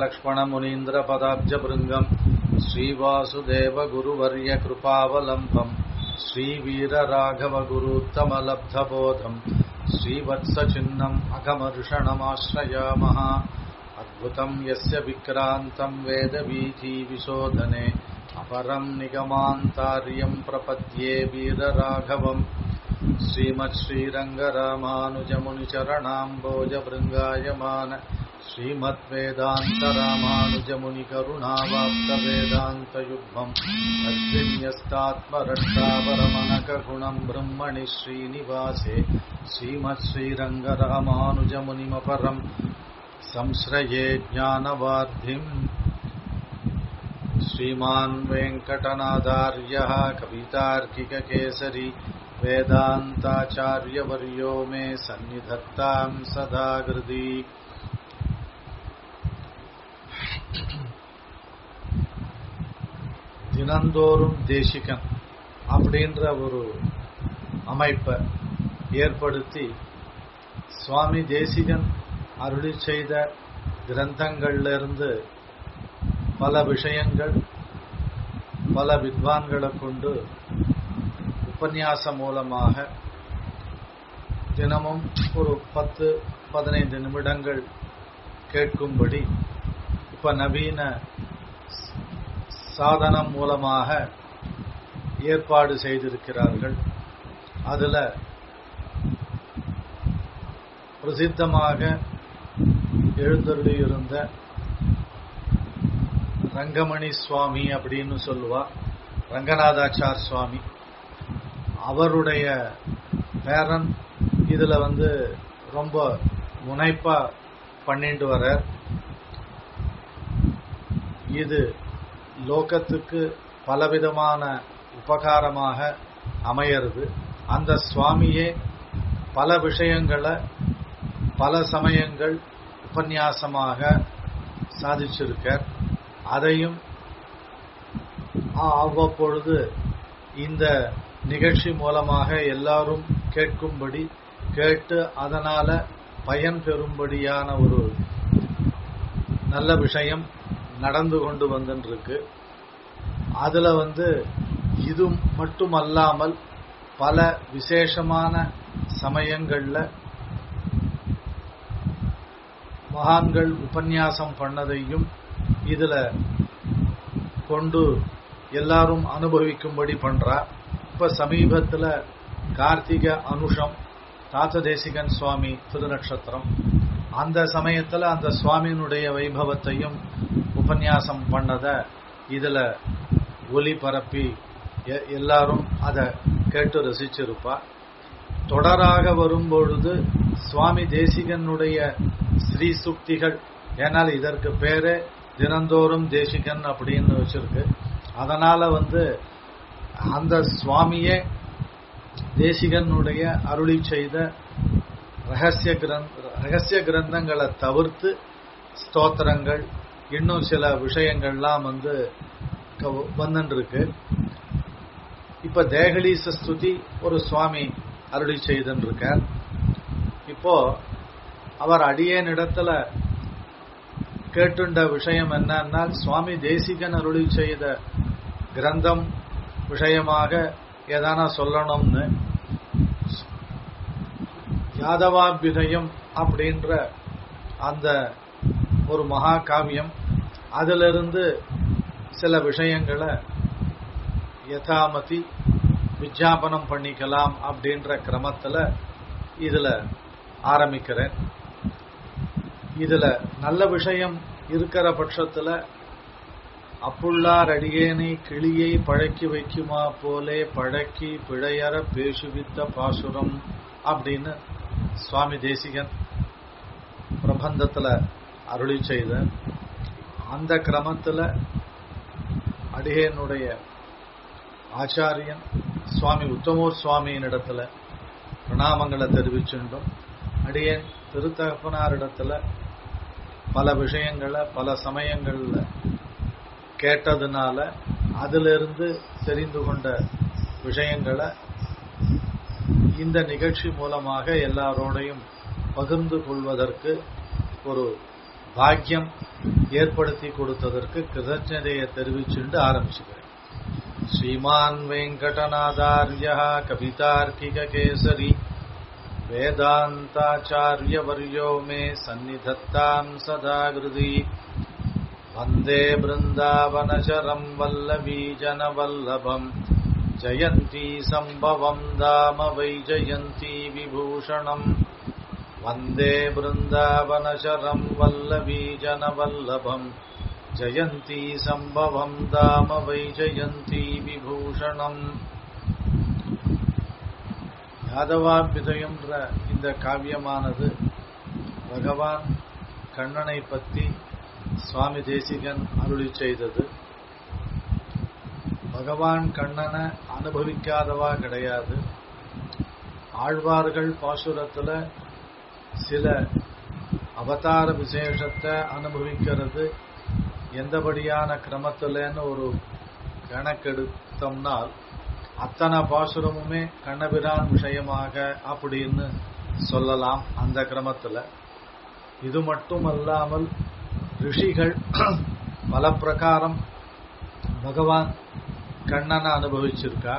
श्रीलक्ष्मणमुनीन्द्रपदाब्जभृङ्गम् श्रीवासुदेवगुरुवर्यकृपावलम्बम् श्रीवीरराघवगुरूत्तमलब्धबोधम् श्रीवत्सचिह्नम् अकमर्षणमाश्रयामः अद्भुतम् यस्य विक्रान्तम् वेदवीथीविशोधने अपरम् निगमान्तार्यम् प्रपद्ये वीरराघवम् श्रीमच्छ्रीरङ्गरामानुजमुनिचरणाम्बोजभृङ्गायमान श्रीमद्वेदान्तरामानुजमुनिकरुणावाप्तवेदान्तयुग्मम् तद्विन्यस्तात्मरक्षापरमनकगुणम् ब्रह्मणि श्रीनिवासे श्रीमच्छ्रीरङ्गरामानुजमुनिमपरम् संश्रये ज्ञानवार्धिम् श्रीमान् वेङ्कटनादार्यः कवितार्किककेसरी वेदान्ताचार्यवर्यो मे सन्निधत्ताम् सदा हृदि தினந்தோறும் தேசிகன் அப்படின்ற ஒரு அமைப்பை ஏற்படுத்தி சுவாமி தேசிகன் அருளி செய்த கிரந்தங்கள்ல பல விஷயங்கள் பல வித்வான்களை கொண்டு உபன்யாசம் மூலமாக தினமும் ஒரு பத்து பதினைந்து நிமிடங்கள் கேட்கும்படி இப்ப நவீன சாதனம் மூலமாக ஏற்பாடு செய்திருக்கிறார்கள் அதுல பிரசித்தமாக எழுந்தருளியிருந்த ரங்கமணி சுவாமி அப்படின்னு சொல்லுவா ரங்கநாதாச்சார் சுவாமி அவருடைய பேரன் இதுல வந்து ரொம்ப முனைப்பா பண்ணிட்டு வர இது லோகத்துக்கு பலவிதமான உபகாரமாக அமையிறது அந்த சுவாமியே பல விஷயங்களை பல சமயங்கள் உபன்யாசமாக சாதிச்சிருக்கார் அதையும் அவ்வப்பொழுது இந்த நிகழ்ச்சி மூலமாக எல்லாரும் கேட்கும்படி கேட்டு அதனால பயன் பெறும்படியான ஒரு நல்ல விஷயம் நடந்து கொண்டு வந்துருக்கு அதுல வந்து இது மட்டுமல்லாமல் பல விசேஷமான சமயங்கள்ல மகான்கள் உபன்யாசம் பண்ணதையும் இதுல கொண்டு எல்லாரும் அனுபவிக்கும்படி பண்றா இப்ப சமீபத்துல கார்த்திக அனுஷம் தாத்த தேசிகன் சுவாமி திருநட்சத்திரம் அந்த சமயத்துல அந்த சுவாமியினுடைய வைபவத்தையும் உபன்யாசம் பண்ணத இதுல ஒலி பரப்பி எல்லாரும் அதை கேட்டு ரசிச்சிருப்பா தொடராக வரும்பொழுது சுவாமி தேசிகனுடைய ஸ்ரீ சுக்திகள் ஏனால் இதற்கு பேரு தினந்தோறும் தேசிகன் அப்படின்னு வச்சிருக்கு அதனால வந்து அந்த சுவாமியே தேசிகனுடைய அருளி செய்த ரகசிய கிரந்த ரகசிய கிரந்தங்களை தவிர்த்து ஸ்தோத்திரங்கள் இன்னும் சில விஷயங்கள்லாம் வந்து வந்துருக்கு இப்ப தேகலீச ஸ்துதி ஒரு சுவாமி அருளி செய்துருக்கார் இப்போ அவர் அடியேன் இடத்துல கேட்டுண்ட விஷயம் என்னன்னா சுவாமி தேசிகன் அருளி செய்த கிரந்தம் விஷயமாக ஏதானா சொல்லணும்னு யாதவாபிதயம் அப்படின்ற அந்த ஒரு மகா காவியம் அதிலிருந்து சில விஷயங்களை யதாமதி விஜாபனம் பண்ணிக்கலாம் அப்படின்ற கிரமத்துல இதுல ஆரம்பிக்கிறேன் இதுல நல்ல விஷயம் இருக்கிற பட்சத்துல அப்புள்ளார் அடியேனை கிளியை பழக்கி வைக்குமா போலே பழக்கி பிழையற பேசுவித்த பாசுரம் அப்படின்னு சுவாமி தேசிகன் பிரபந்தத்துல அருளி செய்த அந்த கிரமத்துல அடியனுடைய ஆச்சாரியன் சுவாமி உத்தமோர் சுவாமியின் இடத்துல பிரணாமங்களை தெரிவிச்சுட்டோம் அடியேன் திருத்தகப்பனாரிடத்துல பல விஷயங்களை பல சமயங்கள்ல கேட்டதுனால அதிலிருந்து தெரிந்து கொண்ட விஷயங்களை இந்த நிகழ்ச்சி மூலமாக எல்லாரோடையும் பகிர்ந்து கொள்வதற்கு ஒரு பாக்கியம் ஏற்படுத்தி கொடுத்ததற்கு கிருதஜதையை தெரிவிச்சுண்டு ஆரம்பிச்சுக்கிறேன் ஸ்ரீமான் வெங்கடநாதாரிய கவிதார்க்கிக கேசரி वेदान्ताचार्यवर्यो मे सन्निधत्ताम् सदा हृदि वन्दे बृन्दावनचरम् वल्लवीजनवल्लभम् जयन्ती सम्भवम् दाम वै जयन्ती विभूषणम् वन्दे बृन्दावनचरम् वल्लवीजनवल्लभम् जयन्ती सम्भवम् दाम वै जयन्ती विभूषणम् யாதவாபிதயம்ன்ற இந்த காவியமானது பகவான் கண்ணனை பற்றி சுவாமி தேசிகன் அருளி செய்தது பகவான் கண்ணனை அனுபவிக்காதவா கிடையாது ஆழ்வார்கள் பாசுரத்துல சில அவதார விசேஷத்தை அனுபவிக்கிறது எந்தபடியான கிரமத்திலன்னு ஒரு கணக்கெடுத்தோம்னால் அத்தனை பாசுரமுமே கண்ணபிரான் விஷயமாக அப்படின்னு சொல்லலாம் அந்த கிரமத்துல இது மட்டும் அல்லாமல் ரிஷிகள் பல பிரகாரம் பகவான் கண்ணனை அனுபவிச்சிருக்கா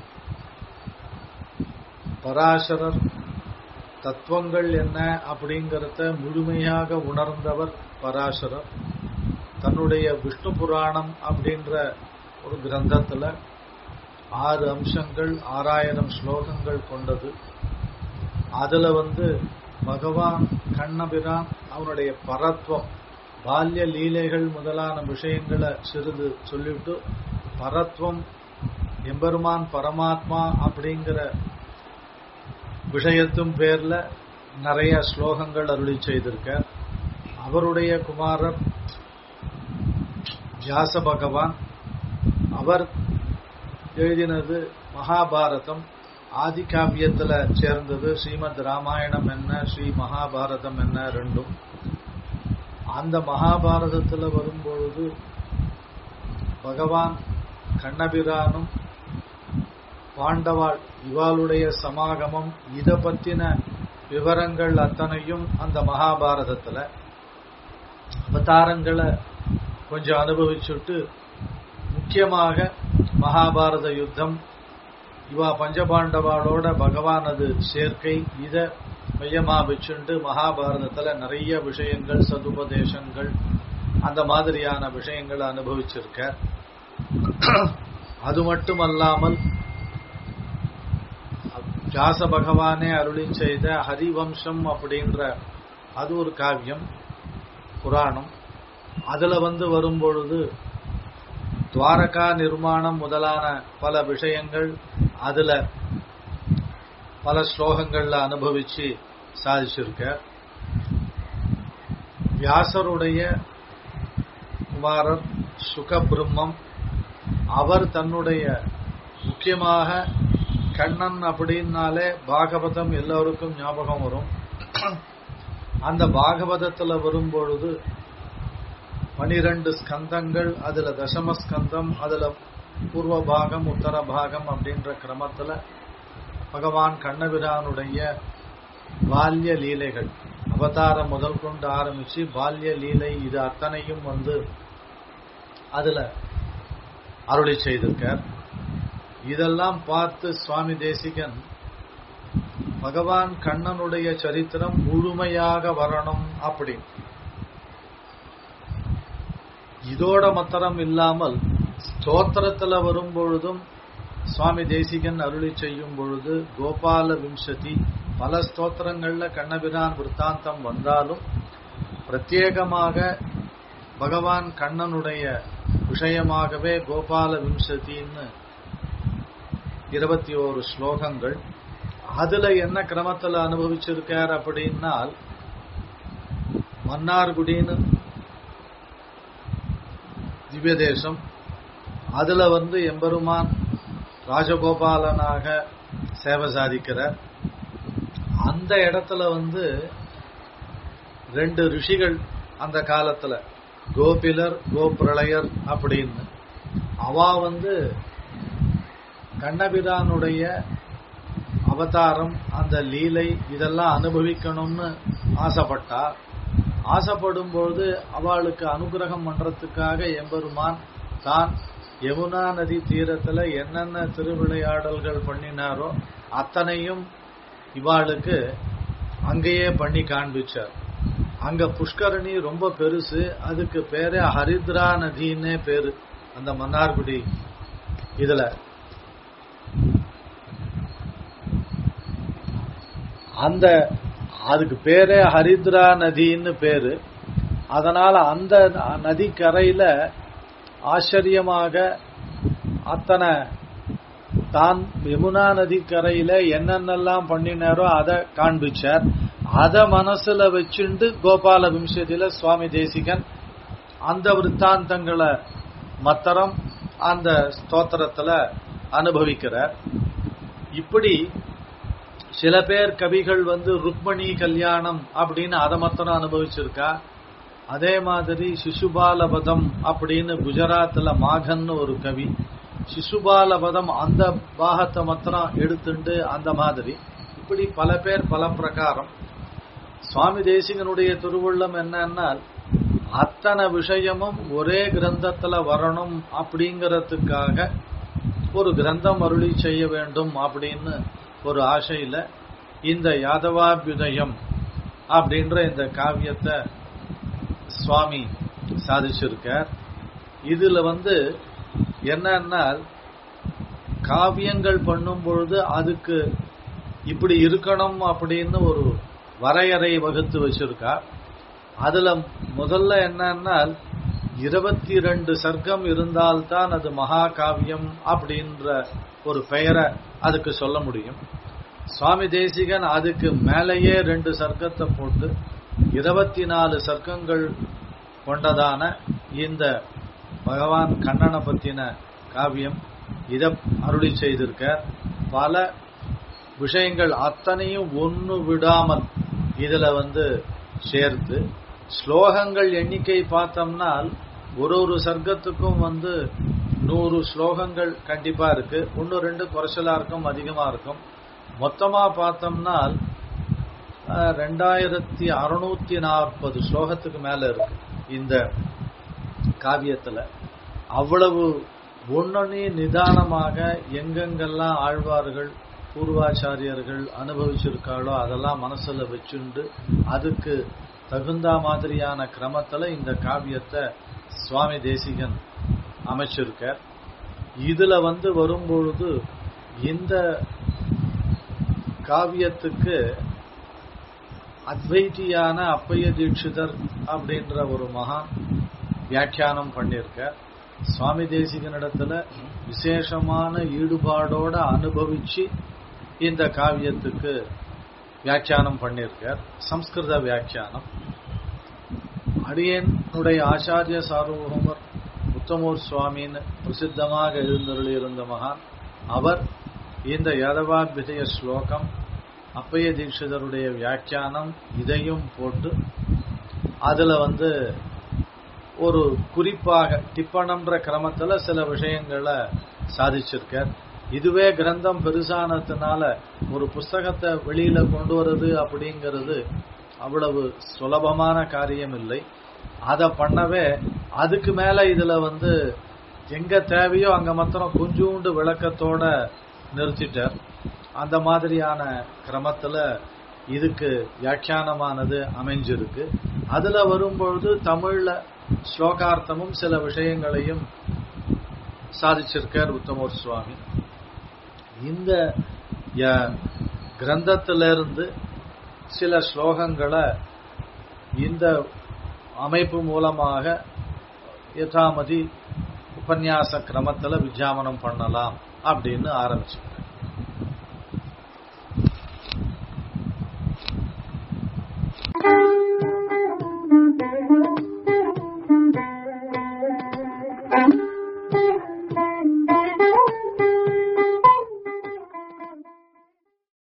பராசரர் தத்துவங்கள் என்ன அப்படிங்கிறத முழுமையாக உணர்ந்தவர் பராசரர் தன்னுடைய விஷ்ணு புராணம் அப்படின்ற ஒரு கிரந்தத்துல ஆறு அம்சங்கள் ஆறாயிரம் ஸ்லோகங்கள் கொண்டது அதுல வந்து பகவான் கண்ணபிரான் அவனுடைய பரத்வம் பால்ய லீலைகள் முதலான விஷயங்களை சிறிது சொல்லிவிட்டு பரத்வம் எம்பெருமான் பரமாத்மா அப்படிங்கிற விஷயத்தும் பேர்ல நிறைய ஸ்லோகங்கள் அருளி செய்திருக்க அவருடைய குமாரர் வியாச பகவான் அவர் எழுதினது மகாபாரதம் ஆதி காவியத்துல சேர்ந்தது ஸ்ரீமத் ராமாயணம் என்ன ஸ்ரீ மகாபாரதம் என்ன ரெண்டும் அந்த மகாபாரதத்துல வரும்பொழுது பகவான் கண்ணபிரானும் பாண்டவாள் இவாளுடைய சமாகமம் இத பத்தின விவரங்கள் அத்தனையும் அந்த மகாபாரதத்துல அவதாரங்களை கொஞ்சம் அனுபவிச்சுட்டு முக்கியமாக மகாபாரத யுத்தம் இவா பஞ்சபாண்டவாளோட பகவானது சேர்க்கை இத மையமா வச்சுண்டு மகாபாரதத்துல நிறைய விஷயங்கள் சதுபதேசங்கள் அந்த மாதிரியான விஷயங்களை அனுபவிச்சிருக்க அது மட்டுமல்லாமல் வியாச பகவானே அருளி செய்த ஹரிவம்சம் அப்படின்ற அது ஒரு காவியம் புராணம் அதுல வந்து வரும்பொழுது துவாரகா நிர்மாணம் முதலான பல விஷயங்கள் அதுல பல ஸ்லோகங்கள்ல அனுபவிச்சு சாதிச்சிருக்க வியாசருடைய குமாரர் சுகபிரம்மம் அவர் தன்னுடைய முக்கியமாக கண்ணன் அப்படின்னாலே பாகவதம் எல்லோருக்கும் ஞாபகம் வரும் அந்த பாகவதத்துல வரும்பொழுது பனிரெண்டு ஸ்கந்தங்கள் அதுல தசம ஸ்கந்தம் அதுல பூர்வ பாகம் உத்தர பாகம் அப்படின்ற கிரமத்துல பகவான் கண்ணபிரானுடைய பால்ய லீலைகள் அவதாரம் முதல் கொண்டு ஆரம்பிச்சு பால்ய லீலை இது அத்தனையும் வந்து அதுல அருளி செய்திருக்கார் இதெல்லாம் பார்த்து சுவாமி தேசிகன் பகவான் கண்ணனுடைய சரித்திரம் முழுமையாக வரணும் அப்படி இதோட மாத்திரம் இல்லாமல் ஸ்தோத்திரத்துல வரும் பொழுதும் சுவாமி தேசிகன் அருளி செய்யும் பொழுது கோபால விம்சதி பல ஸ்தோத்திரங்கள்ல கண்ணபிரான் விற்த்தாந்தம் வந்தாலும் பிரத்யேகமாக பகவான் கண்ணனுடைய விஷயமாகவே கோபால விம்சதின்னு இருபத்தி ஓரு ஸ்லோகங்கள் அதுல என்ன கிரமத்துல அனுபவிச்சிருக்கார் அப்படின்னால் மன்னார்குடின்னு திவ்ய தேசம் அதுல வந்து எம்பெருமான் ராஜகோபாலனாக சேவை சாதிக்கிறார் அந்த இடத்துல வந்து ரெண்டு ரிஷிகள் அந்த காலத்துல கோபிலர் கோபிரளயர் அப்படின்னு அவா வந்து கண்ணபிரானுடைய அவதாரம் அந்த லீலை இதெல்லாம் அனுபவிக்கணும்னு ஆசைப்பட்டா ஆசைப்படும் பொழுது அவளுக்கு அனுகிரகம் பண்றதுக்காக எம்பெருமான் தான் யமுனா நதி தீரத்துல என்னென்ன திருவிளையாடல்கள் பண்ணினாரோ அத்தனையும் இவாளுக்கு அங்கேயே பண்ணி காண்பிச்சார் அங்க புஷ்கரணி ரொம்ப பெருசு அதுக்கு பேரே ஹரித்ரா நதின்னே பேரு அந்த மன்னார்குடி இதுல அந்த அதுக்கு பேரே ஹரித்ரா நதின்னு பேரு அதனால அந்த நதிக்கரையில ஆச்சரியமாக அத்தனை தான் யமுனா நதிக்கரையில என்னென்னலாம் பண்ணினாரோ அதை காண்பிச்சார் அத மனசுல வச்சுண்டு கோபால விம்சதியில சுவாமி தேசிகன் அந்த விற்த்தாந்தங்களை மத்தரம் அந்த ஸ்தோத்திரத்துல அனுபவிக்கிறார் இப்படி சில பேர் கவிகள் வந்து ருக்மணி கல்யாணம் அப்படின்னு அதை மாத்திரம் அனுபவிச்சிருக்கா அதே மாதிரி சிசுபாலபதம் அப்படின்னு குஜராத்ல மாகன்னு ஒரு கவி சிசுபாலபதம் அந்த பாகத்தை மாத்திரம் எடுத்துண்டு அந்த மாதிரி இப்படி பல பேர் பல பிரகாரம் சுவாமி தேசிகனுடைய திருவுள்ளம் என்னன்னால் அத்தனை விஷயமும் ஒரே கிரந்தத்துல வரணும் அப்படிங்கறதுக்காக ஒரு கிரந்தம் அருளி செய்ய வேண்டும் அப்படின்னு ஒரு ஆசையில இந்த யாதவாபியுதயம் அப்படின்ற இந்த காவியத்தை சுவாமி சாதிச்சிருக்கார் இதுல வந்து என்னன்னா காவியங்கள் பண்ணும் பொழுது அதுக்கு இப்படி இருக்கணும் அப்படின்னு ஒரு வரையறை வகுத்து வச்சிருக்கா அதுல முதல்ல என்னன்னா இருபத்தி ரெண்டு சர்க்கம் இருந்தால்தான் அது மகா காவியம் அப்படின்ற ஒரு பெயரை அதுக்கு சொல்ல முடியும் சுவாமி தேசிகன் அதுக்கு மேலேயே ரெண்டு சர்க்கத்தை போட்டு இருபத்தி நாலு சர்க்கங்கள் கொண்டதான இந்த பகவான் கண்ணனை பத்தின காவியம் இத அருளி செய்திருக்க பல விஷயங்கள் அத்தனையும் ஒன்னு விடாமல் இதுல வந்து சேர்த்து ஸ்லோகங்கள் எண்ணிக்கை பார்த்தோம்னால் ஒரு ஒரு சர்க்கத்துக்கும் வந்து நூறு ஸ்லோகங்கள் கண்டிப்பா இருக்கு ஒன்னு ரெண்டு குறைச்சலா இருக்கும் அதிகமா இருக்கும் மொத்தமா பார்த்தோம்னால் ரெண்டாயிரத்தி அறுநூத்தி நாற்பது ஸ்லோகத்துக்கு மேல இருக்கு இந்த காவியத்துல அவ்வளவு ஒன்னொன்னே நிதானமாக எங்கெங்கெல்லாம் ஆழ்வார்கள் பூர்வாச்சாரியர்கள் அனுபவிச்சிருக்காளோ அதெல்லாம் மனசுல வச்சுண்டு அதுக்கு தகுந்த மாதிரியான கிரமத்துல இந்த காவியத்தை சுவாமி தேசிகன் அமைச்சிருக்க இதுல வந்து வரும்பொழுது இந்த காவியத்துக்கு அத்வைத்தியான அப்பைய தீட்சிதர் அப்படின்ற ஒரு மகான் வியாக்கியானம் பண்ணிருக்க சுவாமி தேசிகனிடத்துல விசேஷமான ஈடுபாடோட அனுபவிச்சு இந்த காவியத்துக்கு வியாக்கியானம் பண்ணியிருக்கார் சம்ஸ்கிருத வியாக்கியானம் அடியனுடைய ஆச்சாரிய சார்வபௌமர் உத்தமூர் சுவாமின்னு பிரசித்தமாக எழுந்தருளியிருந்த மகான் அவர் இந்த யாதவாபிதய ஸ்லோகம் அப்பைய தீட்சிதருடைய வியாக்கியானம் இதையும் போட்டு அதுல வந்து ஒரு குறிப்பாக டிப்பணம்ன்ற கிரமத்துல சில விஷயங்களை சாதிச்சிருக்கார் இதுவே கிரந்தம் பெருசானதுனால ஒரு புஸ்தகத்தை வெளியில கொண்டு வர்றது அப்படிங்கிறது அவ்வளவு சுலபமான காரியம் இல்லை அதை பண்ணவே அதுக்கு மேல இதுல வந்து எங்க தேவையோ அங்க மாத்திரம் கொஞ்சோண்டு விளக்கத்தோட நிறுத்திட்டார் அந்த மாதிரியான கிரமத்துல இதுக்கு வியாக்கியானமானது அமைஞ்சிருக்கு அதுல வரும்பொழுது தமிழ்ல ஸ்லோகார்த்தமும் சில விஷயங்களையும் சாதிச்சிருக்கார் உத்தமோர் சுவாமி இந்த கிரந்தத்திலிருந்து சில ஸ்லோகங்களை இந்த அமைப்பு மூலமாக யதாமதி உபன்யாச கிரமத்துல விஜயாமனம் பண்ணலாம் அப்படின்னு ஆரம்பிச்சிருக்கேன்